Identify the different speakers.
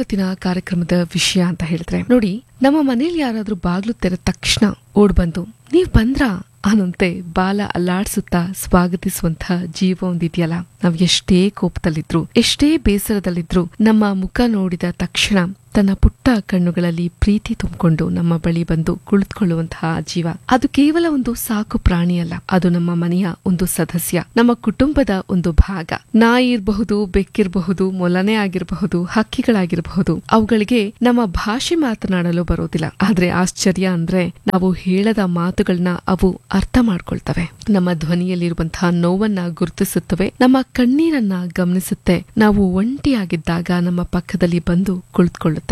Speaker 1: ಇವತ್ತಿನ ಕಾರ್ಯಕ್ರಮದ ವಿಷಯ ಅಂತ ಹೇಳಿದ್ರೆ ನೋಡಿ ನಮ್ಮ ಮನೇಲಿ ಯಾರಾದ್ರೂ ಬಾಗ್ಲು ತೆರೆದ ತಕ್ಷಣ ಓಡ್ ಬಂದು ನೀವ್ ಬಂದ್ರಾ ಅನ್ನಂತೆ ಬಾಲ ಅಲ್ಲಾಡ್ಸುತ್ತಾ ಸ್ವಾಗತಿಸುವಂತ ಜೀವ ಒಂದಿದೆಯಲ್ಲ ನಾವ್ ಎಷ್ಟೇ ಕೋಪದಲ್ಲಿದ್ರು ಎಷ್ಟೇ ಬೇಸರದಲ್ಲಿದ್ರು ನಮ್ಮ ಮುಖ ನೋಡಿದ ತಕ್ಷಣ ತನ್ನ ಪುಟ್ಟ ಕಣ್ಣುಗಳಲ್ಲಿ ಪ್ರೀತಿ ತುಂಬಿಕೊಂಡು ನಮ್ಮ ಬಳಿ ಬಂದು ಕುಳಿತುಕೊಳ್ಳುವಂತಹ ಜೀವ ಅದು ಕೇವಲ ಒಂದು ಸಾಕು ಪ್ರಾಣಿಯಲ್ಲ ಅದು ನಮ್ಮ ಮನೆಯ ಒಂದು ಸದಸ್ಯ ನಮ್ಮ ಕುಟುಂಬದ ಒಂದು ಭಾಗ ನಾಯಿ ಇರಬಹುದು ಬೆಕ್ಕಿರಬಹುದು ಮೊಲನೆ ಆಗಿರಬಹುದು ಹಕ್ಕಿಗಳಾಗಿರಬಹುದು ಅವುಗಳಿಗೆ ನಮ್ಮ ಭಾಷೆ ಮಾತನಾಡಲು ಬರೋದಿಲ್ಲ ಆದ್ರೆ ಆಶ್ಚರ್ಯ ಅಂದ್ರೆ ನಾವು ಹೇಳದ ಮಾತುಗಳನ್ನ ಅವು ಅರ್ಥ ಮಾಡ್ಕೊಳ್ತವೆ ನಮ್ಮ ಧ್ವನಿಯಲ್ಲಿರುವಂತಹ ನೋವನ್ನ ಗುರುತಿಸುತ್ತವೆ ನಮ್ಮ ಕಣ್ಣೀರನ್ನ ಗಮನಿಸುತ್ತೆ ನಾವು ಒಂಟಿಯಾಗಿದ್ದಾಗ ನಮ್ಮ ಪಕ್ಕದಲ್ಲಿ ಬಂದು ಕುಳಿತುಕೊಳ್ಳುತ್ತೆ